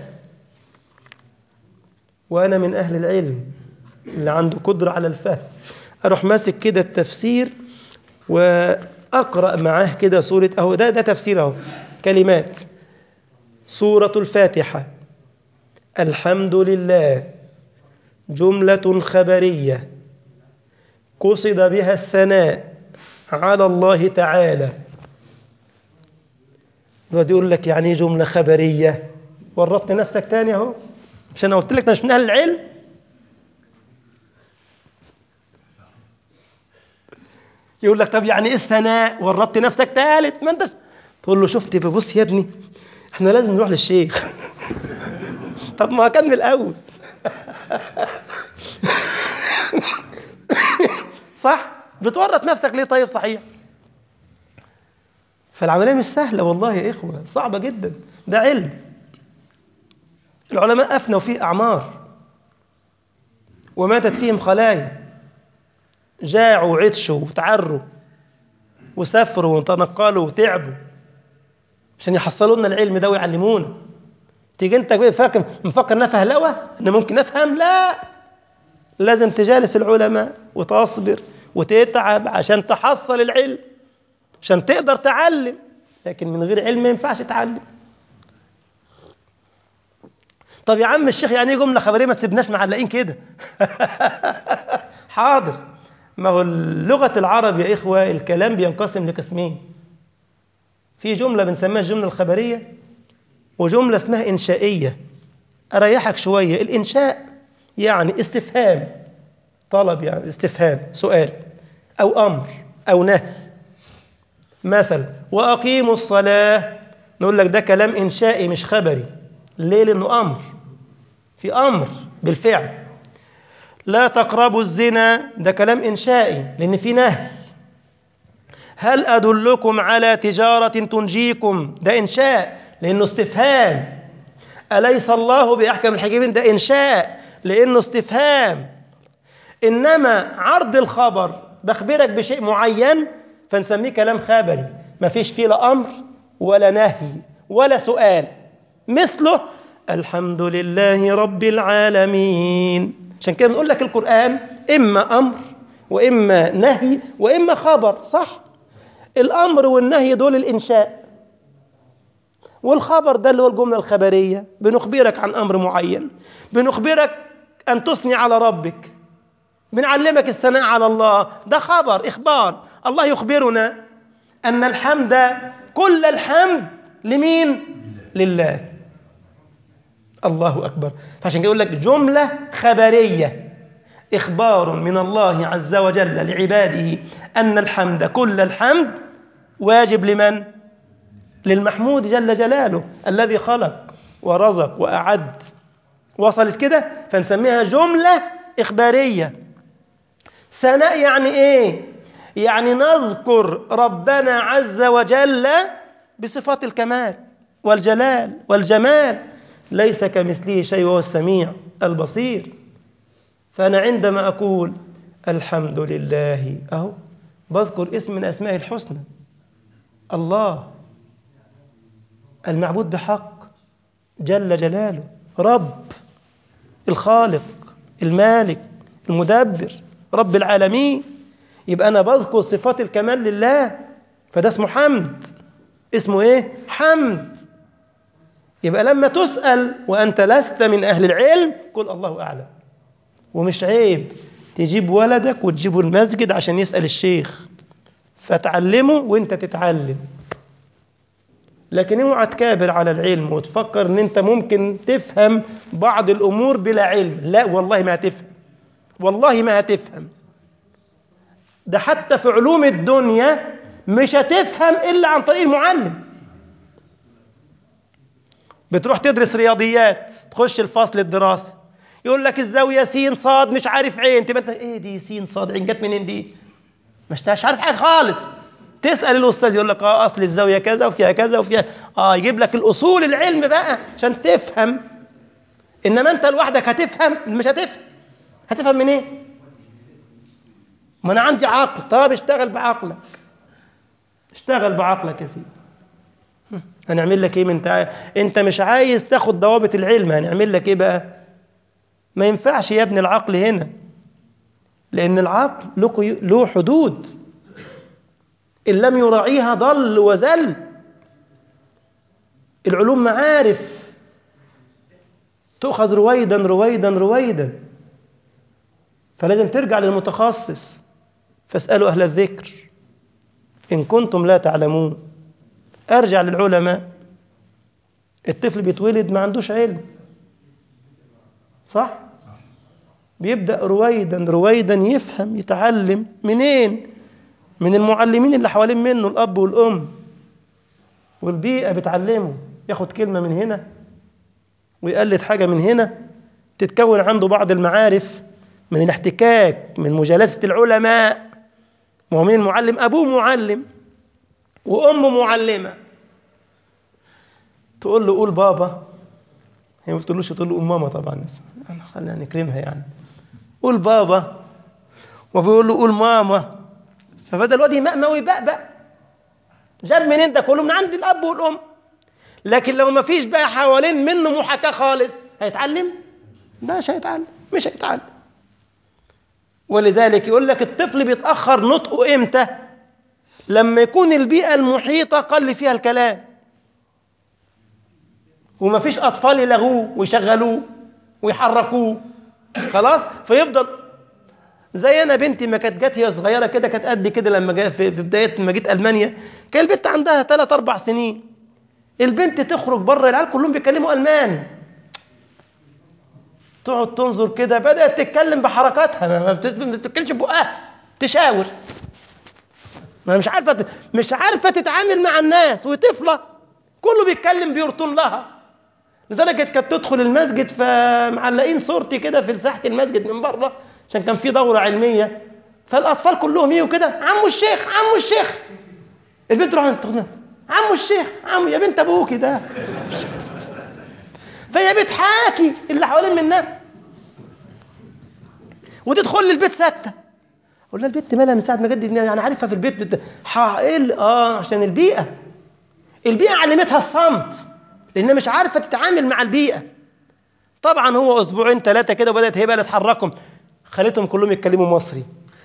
وأنا من أهل العلم اللي عنده قدرة على الفهم أروح ماسك كده التفسير وأقرأ معاه كده سورة أهو ده ده تفسير أهو كلمات سورة الفاتحة الحمد لله جملة خبرية قصد بها الثناء على الله تعالى دلوقتي يقول لك يعني جملة خبرية ورطت نفسك تاني اهو مش انا قلت لك ده مش من اهل العلم يقول لك طب يعني ايه الثناء ورطت نفسك تالت ما انت تقول له شفت ببص يا ابني احنا لازم نروح للشيخ طب ما كان من الاول صح بتورط نفسك ليه طيب صحيح فالعمليه مش سهله والله يا اخوه صعبه جدا ده علم العلماء افنوا فيه اعمار وماتت فيهم خلايا جاعوا وعطشوا وتعروا وسافروا وتنقلوا وتعبوا عشان يحصلوا لنا العلم ده ويعلمونا تيجي انت فاكر مفكر انها فهلوه ان ممكن نفهم لا لازم تجالس العلماء وتصبر وتتعب عشان تحصل العلم عشان تقدر تعلم لكن من غير علم ما ينفعش تعلم طب يا عم الشيخ يعني ايه جمله خبريه ما تسيبناش معلقين كده حاضر ما هو لغه العرب يا اخوه الكلام بينقسم لقسمين في جمله بنسميها الجمله الخبريه وجمله اسمها انشائيه اريحك شويه الانشاء يعني استفهام طلب يعني استفهام سؤال او امر او نهي مثلا واقيموا الصلاه نقول لك ده كلام انشائي مش خبري ليه لانه امر في امر بالفعل لا تقربوا الزنا ده كلام انشائي لان في نهي هل ادلكم على تجاره تنجيكم ده انشاء لانه استفهام اليس الله باحكم الحاكمين ده انشاء لانه استفهام انما عرض الخبر بخبرك بشيء معين فنسميه كلام خبري ما فيش فيه لا امر ولا نهي ولا سؤال مثله الحمد لله رب العالمين عشان كده بنقول لك القرآن إما أمر وإما نهي وإما خبر صح الأمر والنهي دول الإنشاء والخبر ده اللي هو الجملة الخبرية بنخبرك عن أمر معين بنخبرك أن تثني على ربك بنعلمك الثناء على الله ده خبر إخبار الله يخبرنا أن الحمد كل الحمد لمين؟ لله الله أكبر فعشان كده يقول لك جملة خبرية إخبار من الله عز وجل لعباده أن الحمد كل الحمد واجب لمن؟ للمحمود جل جلاله الذي خلق ورزق وأعد وصلت كده فنسميها جملة إخبارية ثناء يعني إيه؟ يعني نذكر ربنا عز وجل بصفات الكمال والجلال والجمال ليس كمثله شيء وهو السميع البصير فأنا عندما أقول الحمد لله أهو بذكر اسم من أسمائه الحسنى الله المعبود بحق جل جلاله رب الخالق المالك المدبر رب العالمين يبقى أنا بذكر صفات الكمال لله فده اسمه حمد اسمه إيه؟ حمد يبقى لما تسأل وأنت لست من أهل العلم قل الله أعلم ومش عيب تجيب ولدك وتجيبه المسجد عشان يسأل الشيخ فتعلمه وانت تتعلم لكن اوعى تكابر على العلم وتفكر ان انت ممكن تفهم بعض الامور بلا علم لا والله ما هتفهم والله ما هتفهم ده حتى في علوم الدنيا مش هتفهم الا عن طريق المعلم بتروح تدرس رياضيات تخش الفصل الدراسي يقول لك الزاويه س صاد مش عارف عين تبقى انت ايه دي س صاد عين جت منين دي مش مش عارف حاجه خالص تسال الاستاذ يقول لك اه اصل الزاويه كذا وفيها كذا وفيها اه يجيب لك الاصول العلم بقى عشان تفهم انما انت لوحدك هتفهم مش هتفهم هتفهم منين إيه؟ ما انا عندي عقل طب اشتغل بعقلك اشتغل بعقلك يا سيدي هنعمل لك ايه من انت انت مش عايز تاخد ضوابط العلم هنعمل لك ايه بقى ما ينفعش يا ابن العقل هنا لان العقل له له حدود ان لم يراعيها ضل وزل العلوم معارف تؤخذ رويدا رويدا رويدا فلازم ترجع للمتخصص فاسالوا اهل الذكر ان كنتم لا تعلمون ارجع للعلماء الطفل بيتولد ما عندوش علم صح بيبدا رويدا رويدا يفهم يتعلم منين من المعلمين اللي حوالين منه الاب والام والبيئه بتعلمه ياخد كلمه من هنا ويقلد حاجه من هنا تتكون عنده بعض المعارف من الاحتكاك من مجالسه العلماء ما هو مين المعلم ابوه معلم وامه معلمه تقول له قول بابا هي ما بتقولوش تقول له قول ماما طبعا خلينا نكرمها يعني قول بابا وبيقول له قول ماما فبدا الواد يمأمأ ويبقبق جاب منين ده كله من عند الاب والام لكن لو ما فيش بقى حوالين منه محاكاه خالص هيتعلم مش هيتعلم مش هيتعلم ولذلك يقول لك الطفل بيتأخر نطقه إمتى لما يكون البيئة المحيطة قل فيها الكلام وما فيش أطفال يلغوه ويشغلوه ويحركوه خلاص فيفضل زي انا بنتي ما كانت جت هي صغيره كده كانت قد كده لما جا في, في بدايه ما جيت المانيا كان البنت عندها 3 4 سنين البنت تخرج بره العيال كلهم بيتكلموا الماني تقعد تنظر كده بدات تتكلم بحركاتها ما بتتكلمش ببقها تشاور ما مش عارفه مش عارفه تتعامل مع الناس وطفله كله بيتكلم بيرطن لها لدرجه كانت تدخل المسجد فمعلقين صورتي كده في ساحه المسجد من بره عشان كان في دوره علميه فالاطفال كلهم يجوا كده عمو الشيخ عمو الشيخ البنت تروح تقول عمو الشيخ عمو يا بنت ابوكي ده فهي بتحاكي اللي حوالين منها وتدخل لي البيت ساكته اقول لها البنت مالها من ساعه ما جت يعني عارفها في البيت حائل اه عشان البيئه البيئه علمتها الصمت لانها مش عارفه تتعامل مع البيئه طبعا هو اسبوعين ثلاثه كده وبدات هي بقى تحركهم خليتهم كلهم يتكلموا مصري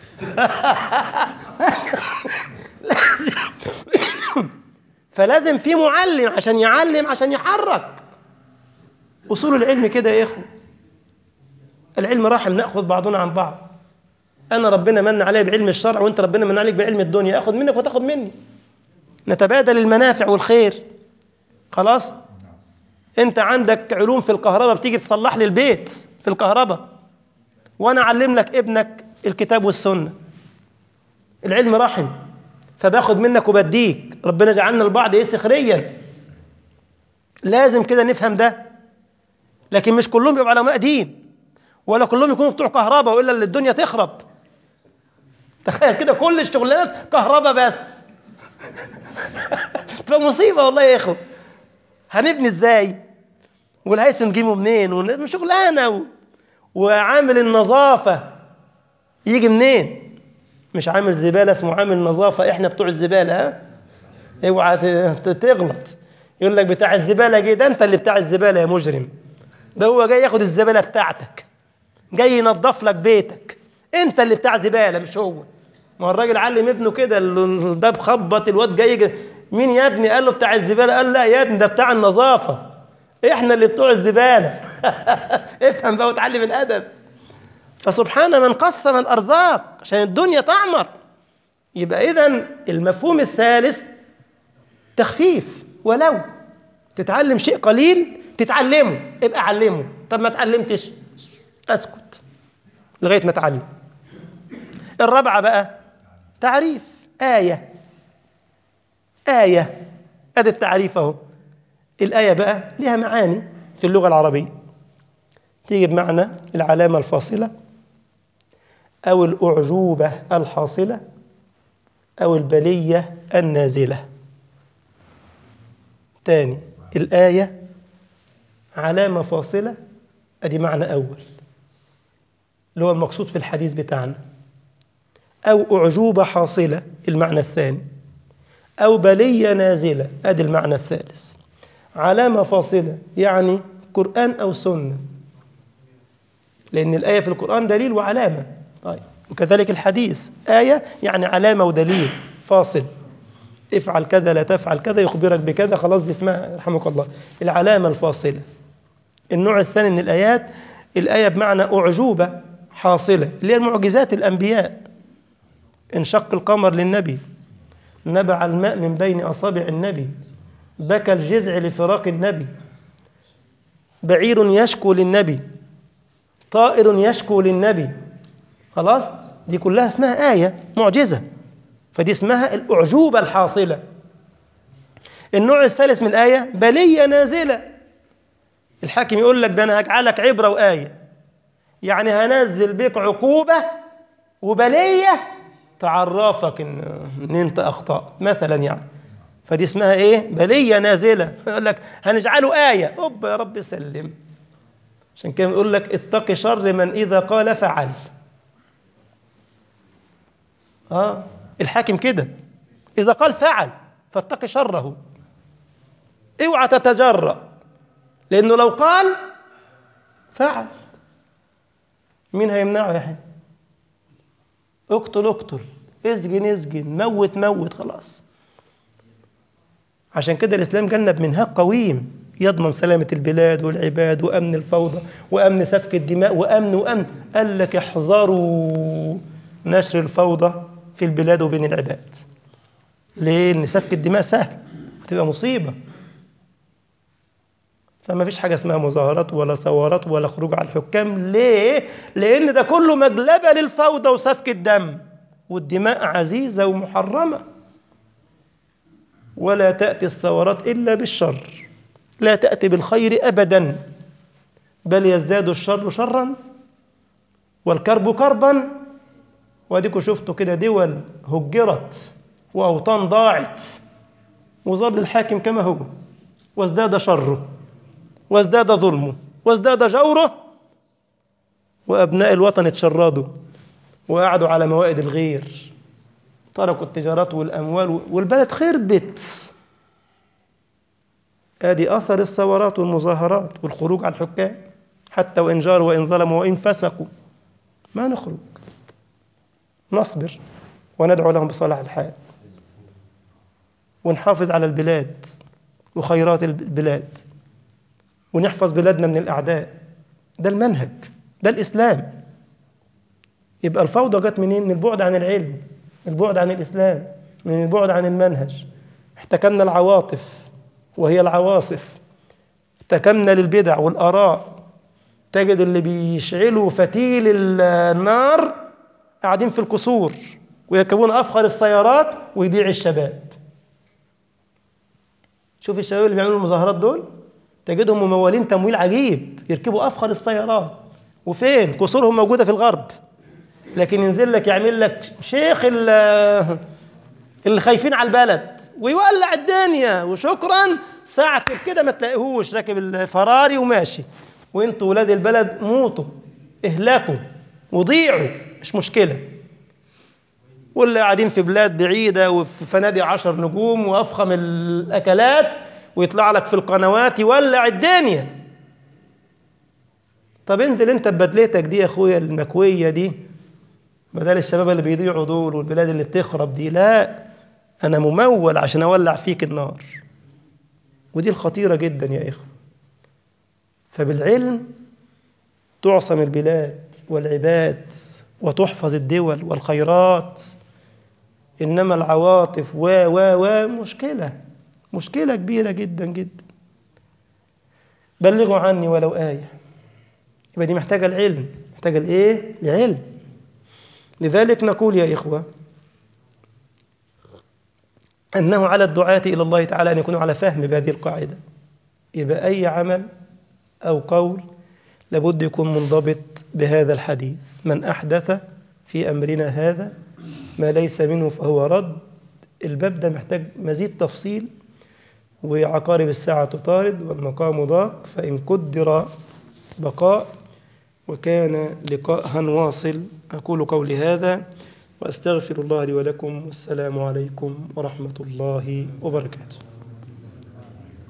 فلازم في معلم عشان يعلم عشان يحرك اصول العلم كده يا اخو العلم رحم ناخذ بعضنا عن بعض انا ربنا من علي بعلم الشرع وانت ربنا من عليك بعلم الدنيا اخذ منك وتاخذ مني نتبادل المنافع والخير خلاص انت عندك علوم في الكهرباء بتيجي تصلح لي البيت في الكهرباء وانا اعلم لك ابنك الكتاب والسنه العلم رحم فباخد منك وبديك ربنا جعلنا البعض ايه سخريا لازم كده نفهم ده لكن مش كلهم يبقوا علماء دين ولا كلهم يكونوا بتوع كهرباء والا اللي الدنيا تخرب تخيل كده كل الشغلانات كهرباء بس فمصيبه والله يا اخو هنبني ازاي والهيثم نجيبه منين شغلانه و... وعامل النظافه يجي منين مش عامل زباله اسمه عامل نظافه احنا بتوع الزباله ها اوعى تغلط يقول لك بتاع الزباله جه ده انت اللي بتاع الزباله يا مجرم ده هو جاي ياخد الزباله بتاعتك جاي ينظف لك بيتك انت اللي بتاع زباله مش هو ما الراجل علم ابنه كده الباب خبط الواد جاي مين يا ابني قال له بتاع الزباله قال لا يا ابني ده بتاع النظافه احنا اللي بتوع الزباله افهم بقى وتعلم الادب فسبحان من قسم الارزاق عشان الدنيا تعمر يبقى اذا المفهوم الثالث تخفيف ولو تتعلم شيء قليل تتعلمه ابقى علمه طب ما اتعلمتش اسكت لغايه ما اتعلم الرابعه بقى تعريف ايه ايه ادي التعريف اهو الايه بقى لها معاني في اللغه العربيه تيجي بمعنى العلامه الفاصله او الاعجوبه الحاصله او البليه النازله تاني الايه علامه فاصله ادي معنى اول اللي هو المقصود في الحديث بتاعنا أو أعجوبة حاصلة المعنى الثاني أو بلية نازلة أدي المعنى الثالث علامة فاصلة يعني قرآن أو سنة لأن الآية في القرآن دليل وعلامة طيب وكذلك الحديث آية يعني علامة ودليل فاصل افعل كذا لا تفعل كذا يخبرك بكذا خلاص دي اسمها رحمك الله العلامة الفاصلة النوع الثاني من الآيات الآية بمعنى أعجوبة حاصلة اللي هي المعجزات الأنبياء انشق القمر للنبي نبع الماء من بين أصابع النبي بكى الجذع لفراق النبي بعير يشكو للنبي طائر يشكو للنبي خلاص دي كلها اسمها آية معجزة فدي اسمها الأعجوبة الحاصلة النوع الثالث من الآية بلية نازلة الحاكم يقول لك ده أنا هجعلك عبرة وآية يعني هنزل بك عقوبة وبلية تعرفك إن, إن أنت أخطأت مثلا يعني فدي اسمها إيه بلية نازلة يقول لك هنجعله آية أوب يا رب سلم عشان كده يقول لك اتق شر من إذا قال فعل آه الحاكم كده إذا قال فعل فاتق شره اوعى تتجرأ لأنه لو قال فعل مين هيمنعه يا حين اقتل اقتل اسجن اسجن موت موت خلاص عشان كده الإسلام جنب منهاج قويم يضمن سلامة البلاد والعباد وأمن الفوضى وأمن سفك الدماء وأمن وأمن قال لك احذروا نشر الفوضى في البلاد وبين العباد لأن سفك الدماء سهل وتبقى مصيبة فما فيش حاجة اسمها مظاهرات ولا ثورات ولا خروج على الحكام ليه؟ لأن ده كله مجلبة للفوضى وسفك الدم والدماء عزيزة ومحرمة ولا تأتي الثورات إلا بالشر لا تأتي بالخير أبدا بل يزداد الشر شرا والكرب كربا واديكوا شفتوا كده دول هجرت وأوطان ضاعت وظل الحاكم كما هو وازداد شره وازداد ظلمه وازداد جوره وأبناء الوطن اتشردوا وقعدوا على موائد الغير تركوا التجارات والأموال والبلد خربت ادي اثر الثورات والمظاهرات والخروج على الحكام حتى وان جاروا وان ظلموا وان فسقوا ما نخرج نصبر وندعو لهم بصلاح الحال ونحافظ على البلاد وخيرات البلاد ونحفظ بلادنا من الاعداء ده المنهج ده الاسلام يبقى الفوضى جت منين من البعد عن العلم من البعد عن الاسلام من البعد عن المنهج احتكمنا العواطف وهي العواصف احتكمنا للبدع والآراء تجد اللي بيشعلوا فتيل النار قاعدين في القصور ويركبون أفخر السيارات ويضيع الشباب شوف الشباب اللي بيعملوا المظاهرات دول تجدهم ممولين تمويل عجيب يركبوا أفخر السيارات وفين قصورهم موجودة في الغرب لكن ينزل لك يعمل لك شيخ اللي خايفين على البلد ويولع الدنيا وشكرا ساعة كده ما تلاقيهوش راكب الفراري وماشي وانتوا ولاد البلد موتوا اهلكوا وضيعوا مش مشكلة واللي قاعدين في بلاد بعيدة وفي فنادق عشر نجوم وأفخم الأكلات ويطلع لك في القنوات يولع الدنيا طب انزل انت ببدلتك دي يا اخويا المكوية دي بدل الشباب اللي بيضيعوا دول والبلاد اللي بتخرب دي لا أنا ممول عشان أولع فيك النار ودي الخطيرة جدا يا إخوة فبالعلم تعصم البلاد والعباد وتحفظ الدول والخيرات إنما العواطف و و و مشكلة مشكلة كبيرة جدا جدا بلغوا عني ولو آية يبقى دي محتاجة العلم محتاجة الإيه؟ العلم لذلك نقول يا إخوة أنه على الدعاة إلى الله تعالى أن يكونوا على فهم بهذه القاعدة يبقى أي عمل أو قول لابد يكون منضبط بهذا الحديث من أحدث في أمرنا هذا ما ليس منه فهو رد الباب ده محتاج مزيد تفصيل وعقارب الساعة تطارد والمقام ضاق فإن قدر بقاء وكان لقاء واصل أقول قولي هذا وأستغفر الله لي ولكم والسلام عليكم ورحمة الله وبركاته